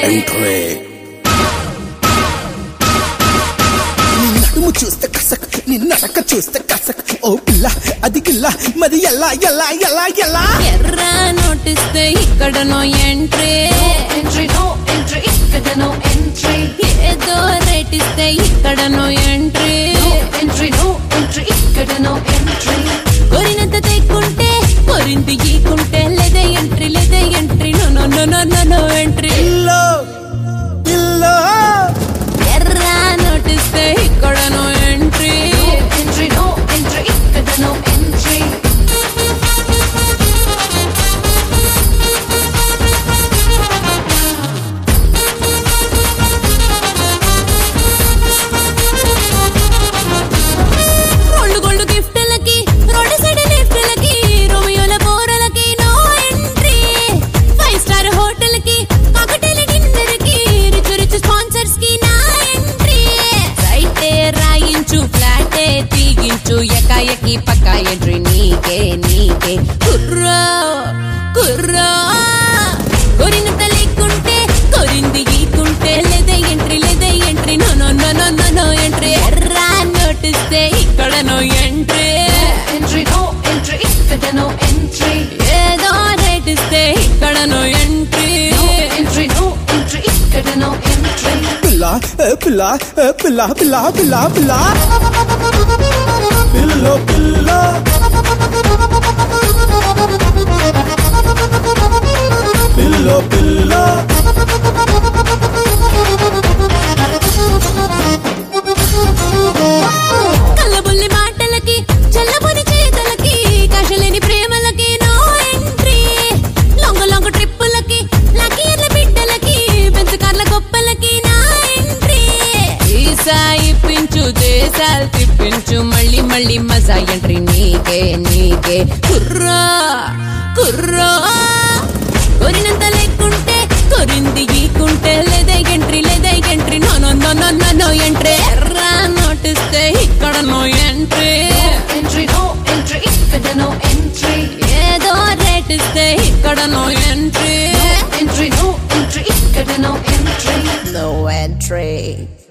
Entry నడుము చూస్తే కసక్ నీ నడక చూస్తే కసక్ ఓ పిల్ల అది గిల్ల మరి ఎలా ఎలా ఎలా ఎలా ఎర్ర నోటిస్తే ఇక్కడనో ఎంట్రీ entry, no entry, ఇక్కడ no entry. ఏదో రేట్ ఇస్తే ఇక్కడనో entry No entry, no entry, ఇక్కడ no entry. కొరినంత తెక్కుంటే కొరింది గీకుంటే లేదే ఎంట్రీ లేదే entry no no no no no no entry ఇల్లో ఇల్లో ఎర్ర నోటిస్తే ఇక్కడనో entry No entry, no entry, ఇక్కడ no entry. రెండు గోల్డ్ గిఫ్ట్లకి రోడ్ సైడ్ లిఫ్ట్లకి రోమియోల బోరలకి no entry five star hotel కి కాకటేల డిన్నర్ కి రిచ్ రిచ్ స్పాన్సర్స్ కి నా ఎంట్రీ రైటే రాయించు ఫ్లాటే తీగించు ఎకాయకి పక్క ఎంట్రీ నీకే నీకే కుర్రో కుర్రో కొరినంత లేకుంటే కొరింది గీకుంటే లేదే ఎంట్రీ లేదే entry no no no no no no entry ఎర్రా నోటిస్తే ఇక్కడ no entry Entry, no entry, ఇక్కడ no entry. ఏదో రేట్ ఇస్తే ఇక్కడ no entry No entry, no entry, ఇక్కడ no entry. పిల్ల ఏ పిల్ల ఏ పిల్ల పిల్ల పిల్ల పిల్ల పిల్లో పిల్ల పిల్లో పిల్ల కళ్ళబుల్లి మాటలకి చల్లబుని చేతలకి కషలేని ప్రేమలకి నో ఎంట్రీ లొంగ లొంగ ట్రిప్పులకి లకీర్ల బిడ్డలకి బెంచ్ కార్ల గొప్పలకి నా ఎంట్రీ ఈసా ఇప్పించు దేశాలు తిప్పించు మళ్ళీ మళ్ళీ మజా ఎంట్రీ నీకే నీకే కుర్రా కుర్రా కొరినంత లేకుంటే కొరింది గీకుంటే లేదే ఎంట్రీ లేదే entry no no no no no no entry ఎర్రా నోటిస్తే ఇక్కడ no entry Entry, no entry, ఇక్కడ no entry. ఏదో రేట్ ఇస్తే ఇక్కడ no entry Entry, no entry, ఇక్కడ no entry. No entry